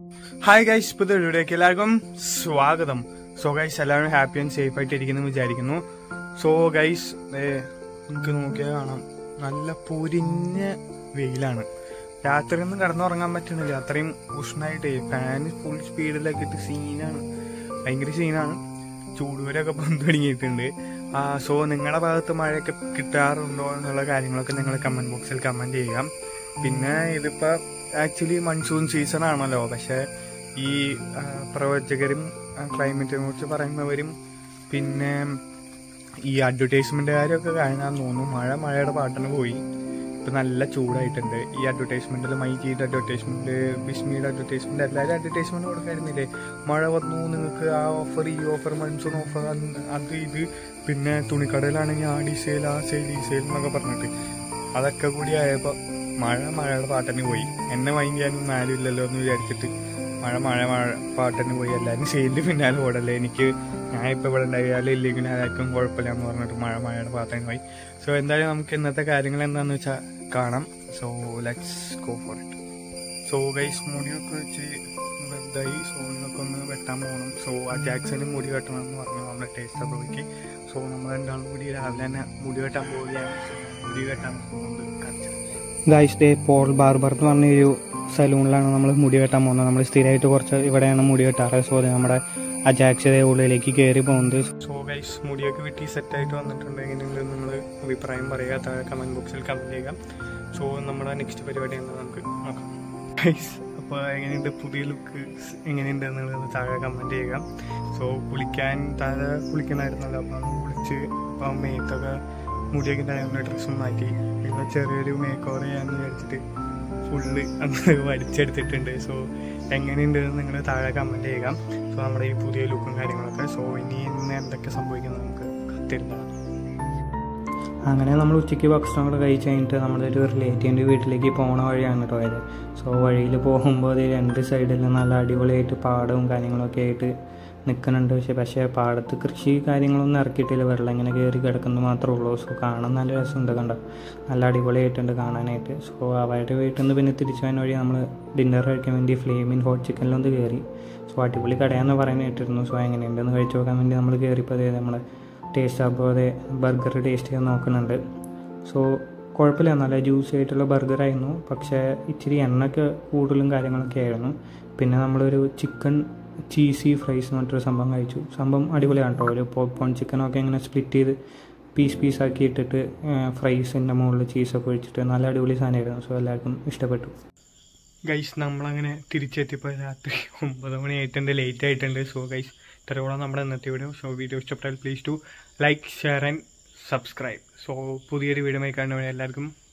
hi guys ഇപ്പോൾ വീഡിയോയിലേക്ക് എല്ലാവർക്കും സ്വാഗതം സോ ഗൈസ് എല്ലാവരും ഹാപ്പി ആൻഡ് സേഫ് ആയിട്ട് ഇരിക്കുന്നു വിചാരിക്കുന്നു സോ ഗൈസ് നിങ്ങൾക്ക് നോക്കിയാൽ കാണാം നല്ല പൊരിഞ്ഞ വെയിലാണ് രാത്രി ഒന്നും കിടന്നുറങ്ങാൻ പറ്റുന്നില്ല അത്രയും ഉഷ്ണമായിട്ട് ഫാൻ ഫുൾ സ്പീഡിലൊക്കെ ഇട്ട് സീനാണ് ഭയങ്കര സീനാണ് ചൂടുവരൊക്കെ പൊന്ത് തുടങ്ങിയിട്ടുണ്ട് സോ നിങ്ങളുടെ ഭാഗത്ത് മഴയൊക്കെ കിട്ടാറുണ്ടോ എന്നുള്ള കാര്യങ്ങളൊക്കെ നിങ്ങൾ കമൻറ്റ് ബോക്സിൽ കമൻറ്റ് ചെയ്യുക പിന്നെ ഇതിപ്പോൾ ആക്ച്വലി മൺസൂൺ സീസൺ ആണല്ലോ പക്ഷേ ഈ ആ, പ്രവചകരും ക്ലൈമറ്റിനെ കുറിച്ച് പറയുന്നവരും പിന്നെ ഈ അഡ്വർടൈസ്മെൻറ്റുകാരൊക്കെ കാണാൻ തോന്നുന്നു മഴ മഴയുടെ പാട്ടിന് പോയി ഇപ്പം നല്ല ചൂടായിട്ടുണ്ട് ഈ അഡ്വർടൈസ്മെൻറ്റിൽ മൈജിയുടെ അഡ്വർടൈസ്മെൻറ്റ് ബിസ്മിയുടെ അഡ്വർടൈസ്മെൻറ്റ് എല്ലാവരും അഡ്വർടൈസ്മെൻറ്റ് കൊടുക്കായിരുന്നില്ലേ മഴ വന്നു നിങ്ങൾക്ക് ആ ഓഫർ ഈ ഓഫർ മൺസൂൺ ഓഫർ അത് ഇത് പിന്നെ തുണിക്കടയിലാണെങ്കിൽ ആ ഡിസൈൽ ആ സെയിൽ ഈ സെയിൽ എന്നൊക്കെ പറഞ്ഞിട്ട് അതൊക്കെ കൂടി ആയപ്പോൾ മഴ മഴയുടെ പാട്ടിന് പോയി എന്നെ മൈൻഡ് ചെയ്യാനൊന്നും ആരും ഇല്ലല്ലോ എന്ന് വിചാരിച്ചിട്ട് മഴ മഴ മഴ പാട്ടിന് പോയി എല്ലാവരും സെയിലിൻ്റെ പിന്നാലെ ഓടല്ലേ എനിക്ക് ഞാൻ ഇപ്പോൾ ഇവിടെ ഉണ്ടായാലും ഇല്ലെങ്കിൽ ആർക്കും കുഴപ്പമില്ല എന്ന് പറഞ്ഞിട്ട് മഴ മഴയുടെ പാട്ടിന് പോയി സോ എന്തായാലും നമുക്ക് ഇന്നത്തെ കാര്യങ്ങൾ എന്താണെന്ന് വെച്ചാൽ കാണാം so let's go for it so guys മുടിയൊക്കെ വെച്ച് വലുതായി സോ ഇതൊക്കെ ഒന്ന് വെട്ടാൻ പോകണം സോ ആ ജാക്സന് മുടി വെട്ടണം എന്ന് പറഞ്ഞു നമ്മുടെ ടേസ്റ്റ് ബ്രോയ്ക്ക് സോ നമ്മൾ രണ്ടാളും കൂടി രാവിലെ തന്നെ മുടി വെട്ടാൻ പോവുകയാണ് So, മുടി വെട്ടാൻ പോകുന്നത് കാണിച്ചു ഗായ്സ് ഡേ പോൾ ബാർബർ എന്ന് പറഞ്ഞ ഒരു സലൂണിലാണ് നമ്മൾ മുടി വെട്ടാൻ പോകുന്നത് നമ്മൾ സ്ഥിരമായിട്ട് കുറച്ച് ഇവിടെയാണ് മുടി വെട്ടാറ് സോ അത് നമ്മുടെ അജാക്സയുടെ ഉള്ളിലേക്ക് കയറി പോകുന്നത് സോ ഗൈസ് മുടിയൊക്കെ വെട്ടി സെറ്റായിട്ട് വന്നിട്ടുണ്ട് എങ്ങനെയുണ്ട് നിങ്ങൾ അഭിപ്രായം പറയുക താഴെ കമൻറ്റ് ബോക്സിൽ കമൻറ്റ് ചെയ്യുക സോ നമ്മുടെ നെക്സ്റ്റ് പരിപാടി എന്താ നമുക്ക് നോക്കാം ഗൈസ് അപ്പോൾ എങ്ങനെയുണ്ട് പുതിയ ലുക്ക് എങ്ങനെയുണ്ട് എന്നുള്ളത് താഴെ കമൻറ്റ് ചെയ്യുക സോ കുളിക്കാൻ താഴെ കുളിക്കണമായിരുന്നല്ലോ അപ്പം കുളിച്ച് അപ്പം മേത്തൊക്കെ മുടിയൊക്കെ ഉണ്ടായിരുന്ന ഡ്രസ്സും മാറ്റി പിന്നെ ചെറിയൊരു മേക്ക് ഓവർ ചെയ്യാമെന്ന് വിചാരിച്ചിട്ട് ഫുള്ള് അന്ന് വലിച്ചെടുത്തിട്ടുണ്ട് സോ എങ്ങനെയുണ്ട് നിങ്ങൾ താഴെ കമൻറ്റ് ചെയ്യുക സോ നമ്മുടെ ഈ പുതിയ ലുക്കും കാര്യങ്ങളൊക്കെ സോ ഇനി ഇന്ന് എന്തൊക്കെ സംഭവിക്കുന്നത് നമുക്ക് കത്തിരുന്നതാണ് അങ്ങനെ നമ്മൾ ഉച്ചയ്ക്ക് ഭക്ഷണമൊക്കെ കഴിച്ച് കഴിഞ്ഞിട്ട് നമ്മുടെ ഒരു റിലേറ്റീവിൻ്റെ വീട്ടിലേക്ക് പോണ വഴിയാണ് കേട്ടോ പോയത് സോ വഴിയിൽ പോകുമ്പോൾ അത് രണ്ട് സൈഡിലും നല്ല അടിപൊളിയായിട്ട് പാടവും കാര്യങ്ങളൊക്കെ ആയിട്ട് നിൽക്കുന്നുണ്ട് പക്ഷേ പക്ഷേ പാടത്ത് കൃഷി കാര്യങ്ങളൊന്നും ഇറക്കിയിട്ടില്ല വെള്ളം ഇങ്ങനെ കയറി കിടക്കുന്നത് മാത്രമേ ഉള്ളൂ സോ കാണാൻ നല്ല രസമുണ്ട് കണ്ടോ നല്ല അടിപൊളിയായിട്ടുണ്ട് കാണാനായിട്ട് സോ അവരുടെ വീട്ടിൽ നിന്ന് പിന്നെ തിരിച്ചു പോകാൻ വഴി നമ്മൾ ഡിന്നർ കഴിക്കാൻ വേണ്ടി ഫ്ലെയിമിൻ ഹോട്ട് ചിക്കനിലൊന്ന് കയറി സോ അടിപൊളി കടയാന്ന് പറയാൻ കേട്ടിരുന്നു സോ എങ്ങനെയുണ്ടെന്ന് കഴിച്ചു നോക്കാൻ വേണ്ടി നമ്മൾ കയറിയപ്പോൾ അതേ നമ്മൾ ടേസ്റ്റ് ആകുമ്പോൾ അതേ ബർഗർ ടേസ്റ്റ് ചെയ്യാൻ നോക്കുന്നുണ്ട് സോ കുഴപ്പമില്ല നല്ല ജ്യൂസി ആയിട്ടുള്ള ബർഗറായിരുന്നു പക്ഷേ ഇച്ചിരി എണ്ണയൊക്കെ കൂടുതലും കാര്യങ്ങളൊക്കെ ആയിരുന്നു പിന്നെ നമ്മളൊരു ചിക്കൻ ചീസി ഫ്രൈസ് എന്ന് പറഞ്ഞിട്ടൊരു സംഭവം കഴിച്ചു സംഭവം അടിപൊളിയാണ് കേട്ടോ ഒരു പോപ്കോൺ ചിക്കനൊക്കെ ഇങ്ങനെ സ്പ്ലിറ്റ് ചെയ്ത് പീസ് പീസാക്കി ഇട്ടിട്ട് ഫ്രൈസിൻ്റെ മുകളിൽ ചീസൊക്കെ ഒഴിച്ചിട്ട് നല്ല അടിപൊളി സാധനമായിരുന്നു സോ എല്ലാവർക്കും ഇഷ്ടപ്പെട്ടു ഗൈസ് നമ്മളങ്ങനെ തിരിച്ചെത്തിയപ്പോൾ രാത്രി ഒമ്പത് മണി ആയിട്ടുണ്ട് ലേറ്റ് ആയിട്ടുണ്ട് സോ ഗൈസ് ഇത്രയോളം നമ്മുടെ ഇന്നത്തെ വീഡിയോ സോ വീഡിയോ ഇഷ്ടപ്പെട്ടാൽ please to like share and subscribe so പുതിയൊരു വീഡിയോ കാണുന്നവരെ എല്ലാവർക്കും